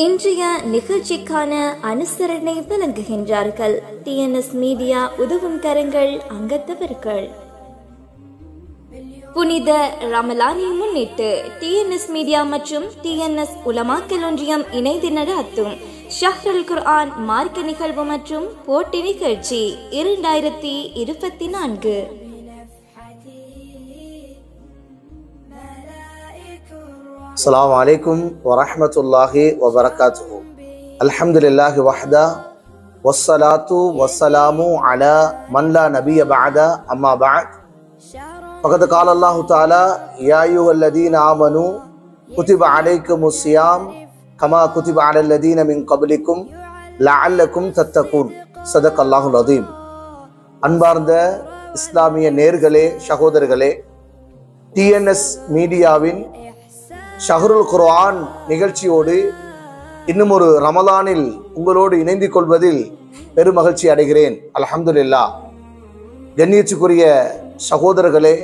இன்றைய நிகழ்ச்சிக்கான அனுசரணை வழங்குகின்றார்கள் டிஎன்எஸ் மீடியா உதவும் கரங்கள் அங்கத்தவர்கள் புனித ரமலானை முன்னிட்டு டிஎன்எஸ் மீடியா மற்றும் டிஎன்எஸ் உலமாக்கல் ஒன்றியம் இணைந்து நடாத்தும் ஷஹ்ருல் குர்ஆன் மார்க்க நிகழ்வு மற்றும் போட்டி நிகழ்ச்சி இரண்டாயிரத்தி இருபத்தி நான்கு السلام عليكم ورحمة الله وبركاته الحمد لله وحده والصلاة والسلام على من لا نبي بعد أما بعد فقد قال الله تعالى يا أيها الذين آمنوا كتب عليكم الصيام كما كتب على الذين من قبلكم لعلكم تتقون صدق الله العظيم அன்பார்ந்த இஸ்லாமிய நேர்களே சகோதரர்களே டிஎன்எஸ் மீடியாவின் ஷஹருல் குர்ஆன் நிகழ்ச்சியோடு இன்னும் ஒரு ரமலானில் உங்களோடு இணைந்து கொள்வதில் பெருமகிழ்ச்சி அடைகிறேன் அல்ஹம்துலில்லா கண்ணியத்துக்குரிய சகோதரர்களே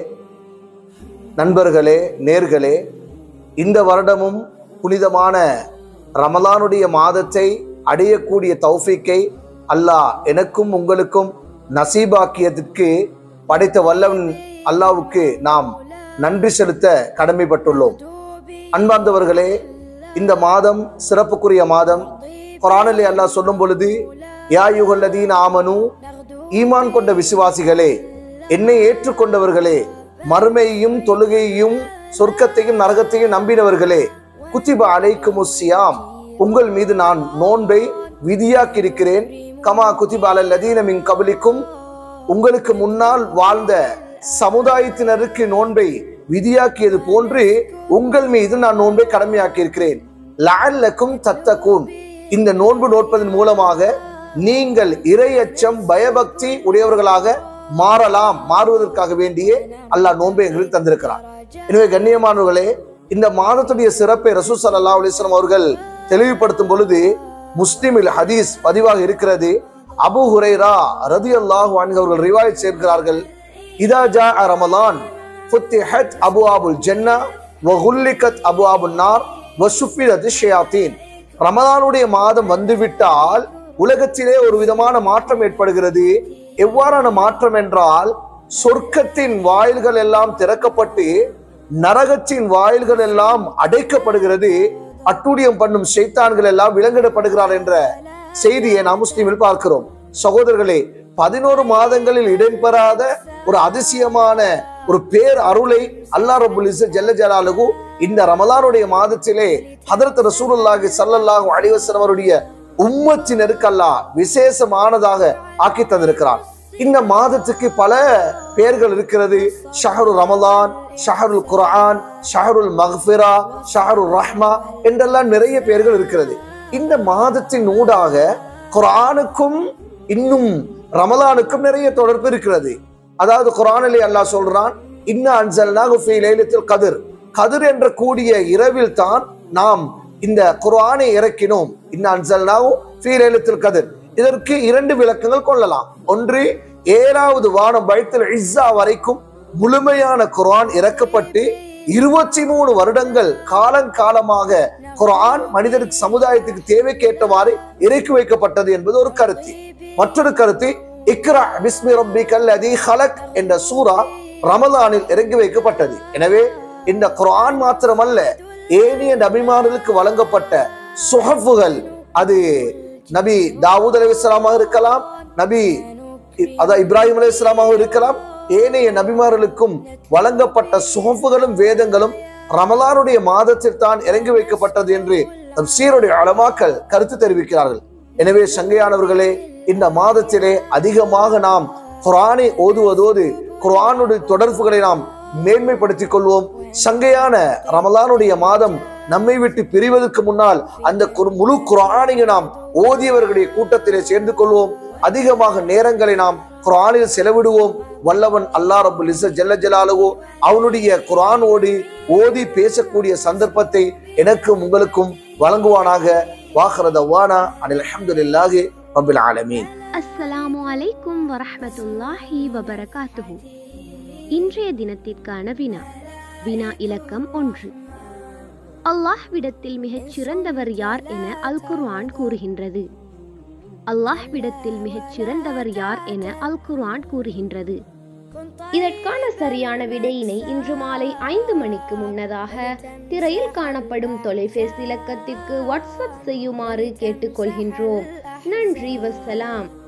நண்பர்களே நேர்களே இந்த வருடமும் புனிதமான ரமலானுடைய மாதத்தை அடையக்கூடிய தௌஃபீக்கை அல்லாஹ் எனக்கும் உங்களுக்கும் நசீபாக்கியத்திற்கு படைத்த வல்லவன் அல்லாவுக்கு நாம் நன்றி செலுத்த கடமைப்பட்டுள்ளோம் அன்பார்ந்தவர்களே இந்த மாதம் சிறப்புக்குரிய மாதம் குரானிலே அல்லாஹ் சொல்லும் பொழுது யா யுகல்லதீன் ஆமனு ஈமான் கொண்ட விசுவாசிகளே என்னை ஏற்றுக்கொண்டவர்களே மறுமையையும் தொழுகையையும் சொர்க்கத்தையும் நரகத்தையும் நம்பினவர்களே குத்திப அலைக்கும் சியாம் உங்கள் மீது நான் நோன்பை விதியாக்கியிருக்கிறேன் கமா குத்திப அலல்லதீன மின் கபலிக்கும் உங்களுக்கு முன்னால் வாழ்ந்த சமுதாயத்தினருக்கு நோன்பை விதியாக்கியது போன்று உங்கள் மீது நான் நோன்பை கடமையாக்கி இருக்கிறேன் லால்லக்கும் தத்தக்கூன் இந்த நோன்பு நோட்பதன் மூலமாக நீங்கள் இரையச்சம் பயபக்தி உடையவர்களாக மாறலாம் மாறுவதற்காக வேண்டியே அல்லாஹ் நோன்பை எங்களுக்கு தந்திருக்கிறார் எனவே கண்ணியமானவர்களே இந்த மாதத்துடைய சிறப்பை ரசூ சல்லா அலிஸ்லாம் அவர்கள் தெளிவுபடுத்தும் பொழுது முஸ்லிமில் ஹதீஸ் பதிவாக இருக்கிறது அபு ஹுரைரா ரதி அல்லாஹ் அவர்கள் ரிவாயத் சேர்க்கிறார்கள் இதா ஜா ரமலான் ஃபுத்திஹத் அபுஆபுல் ஜன்னா வகுல்லிகத் அபுஆபுன் நார் வசுஃபிரத் ஷயாத்தீன் ரமலானுடைய மாதம் வந்துவிட்டால் உலகத்திலே ஒரு விதமான மாற்றம் ஏற்படுகிறது எவ்வாறான மாற்றம் என்றால் சொர்க்கத்தின் வாயில்கள் எல்லாம் திறக்கப்பட்டு நரகத்தின் வாயில்கள் எல்லாம் அடைக்கப்படுகிறது அட்டூழியம் பண்ணும் ஷைத்தான்கள் எல்லாம் விலங்கிடப்படுகிறார் என்ற செய்தியை நாம் முஸ்லீமில் பார்க்கிறோம் சகோதரர்களே பதினோரு மாதங்களில் இடம்பெறாத ஒரு அதிசயமான ஒரு பேர் அருளை அல்லா ரபுல் ஜல்ல ஜலாலுகு இந்த ரமலானுடைய மாதத்திலே ஹதரத் ரசூலுல்லாஹி ஸல்லல்லாஹு அலைஹி வஸல்லம் அவருடைய உம்மத்தினருக்கு அல்லாஹ் விசேஷமானதாக ஆக்கி தந்திருக்கிறார் இந்த மாதத்துக்கு பல பெயர்கள் இருக்கிறது ஷஹரு ரமலான் ஷஹருல் குர்ஆன் ஷஹருல் மஹ்ஃபிரா ஷஹருல் ரஹ்மா என்றெல்லாம் நிறைய பெயர்கள் இருக்கிறது இந்த மாதத்தின் ஊடாக குர்ஆனுக்கும் இன்னும் ரமலானுக்கும் நிறைய தொடர்பு இருக்கிறது அதாவது குரானிலே அல்லாஹ் சொல்றான் இன்ன அன்சல்னாகு ஃபீ லைலத்தில் கதிர் கதிர் என்ற கூடிய இரவில் தான் நாம் இந்த குர்ஆனை இறக்கினோம் இன்ன அன்சல்னாகு ஃபீ லைலத்தில் கதிர் இதற்கு இரண்டு விளக்கங்கள் கொள்ளலாம் ஒன்று ஏழாவது வானம் பைத்தல் இஸ்ஸா வரைக்கும் முழுமையான குர்ஆன் இறக்கப்பட்டு இருபத்தி மூணு வருடங்கள் காலங்காலமாக குர்ஆன் மனிதனுக்கு சமுதாயத்துக்கு தேவைக்கேற்றவாறு இறக்கி வைக்கப்பட்டது என்பது ஒரு கருத்து மற்றொரு கருத்து இக்ரா பிஸ்மி ரப்பிக்கல் அதி ஹலக் என்ற சூரா ரமலானில் இறங்கி வைக்கப்பட்டது எனவே இந்த குர்ஆன் மாத்திரமல்ல ஏனைய நபிமார்களுக்கு வழங்கப்பட்ட சுஹஃபுகள் அது நபி தாவூத் அலி இஸ்லாமாக இருக்கலாம் நபி அதான் இப்ராஹிம் அலி இஸ்லாமாக இருக்கலாம் ஏனைய நபிமார்களுக்கும் வழங்கப்பட்ட சுகப்புகளும் வேதங்களும் ரமலானுடைய மாதத்தில் தான் இறங்கி வைக்கப்பட்டது என்று சீருடைய அளமாக்கள் கருத்து தெரிவிக்கிறார்கள் எனவே சங்கையானவர்களே இந்த மாதத்திலே அதிகமாக நாம் குரானை ஓதுவதோடு குரானுடைய தொடர்புகளை நாம் மேன்மைப்படுத்திக் கொள்வோம் சங்கையான ரமலானுடைய மாதம் நம்மை விட்டு பிரிவதற்கு முன்னால் அந்த குர்- முழு குரானையும் நாம் ஓதியவர்களுடைய கூட்டத்திலே சேர்ந்து கொள்வோம் அதிகமாக நேரங்களை நாம் குரானில் செலவிடுவோம் வல்லவன் அல்லா ரபுல் இஸ்ஸ ஜல்ல ஜலாலுவோ அவனுடைய குரானோடு ஓதி பேசக்கூடிய சந்தர்ப்பத்தை எனக்கும் உங்களுக்கும் வழங்குவானாக வாஹரத வானா அனில் அஹமதுல்லாஹி ரபில் ஆலமீன் அஸ்ஸலாமு அலைக்கும் வரஹ்மத்துல்லாஹி வபரகாத்துஹு இன்றைய தினத்திற்கான வினா வினா இலக்கம் ஒன்று அல்லாஹ்விடத்தில் மிகச் சிறந்தவர் யார் என அல் குர்ஆன் கூறுகின்றது அல்லாஹ்விடத்தில் மிகச் சிறந்தவர் யார் என அல் குர்ஆன் கூறுகின்றது இதற்கான சரியான விடையினை இன்று மாலை ஐந்து மணிக்கு முன்னதாக திரையில் காணப்படும் தொலைபேசி இலக்கத்திற்கு வாட்ஸ்அப் செய்யுமாறு கேட்டுக்கொள்கின்றோம் நன்றி வசலாம்